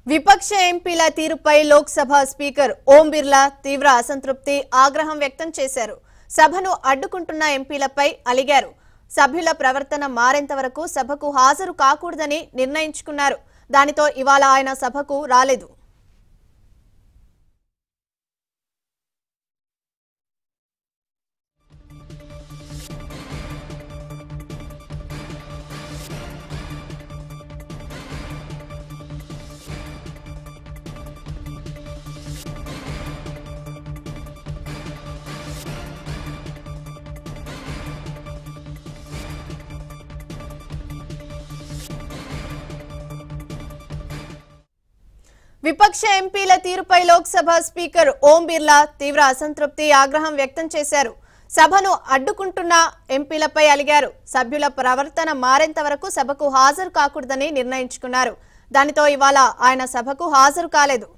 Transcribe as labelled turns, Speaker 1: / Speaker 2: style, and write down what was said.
Speaker 1: విపక్ష ఎంపీల తీరుపై లోక్సభ స్పీకర్ ఓం బిర్లా తీవ్ర అసంతృప్తి ఆగ్రహం వ్యక్తం చేశారు సభను అడ్డుకుంటున్న ఎంపీలపై అలిగారు సభ్యుల ప్రవర్తన మారేంత వరకు సభకు హాజరు కాకూడదని నిర్ణయించుకున్నారు దానితో ఇవాళ ఆయన సభకు రాలేదు విపక్ష ఎంపీల తీరుపై లోక్సభ స్పీకర్ ఓం బిర్లా తీవ్ర అసంతృప్తి ఆగ్రహం వ్యక్తం చేశారు సభను అడ్డుకుంటున్న ఎంపీలపై అలిగారు సభ్యుల ప్రవర్తన మారేంత వరకు సభకు హాజరు కాకూడదని నిర్ణయించుకున్నారు దానితో ఇవాళ ఆయన సభకు హాజరు కాలేదు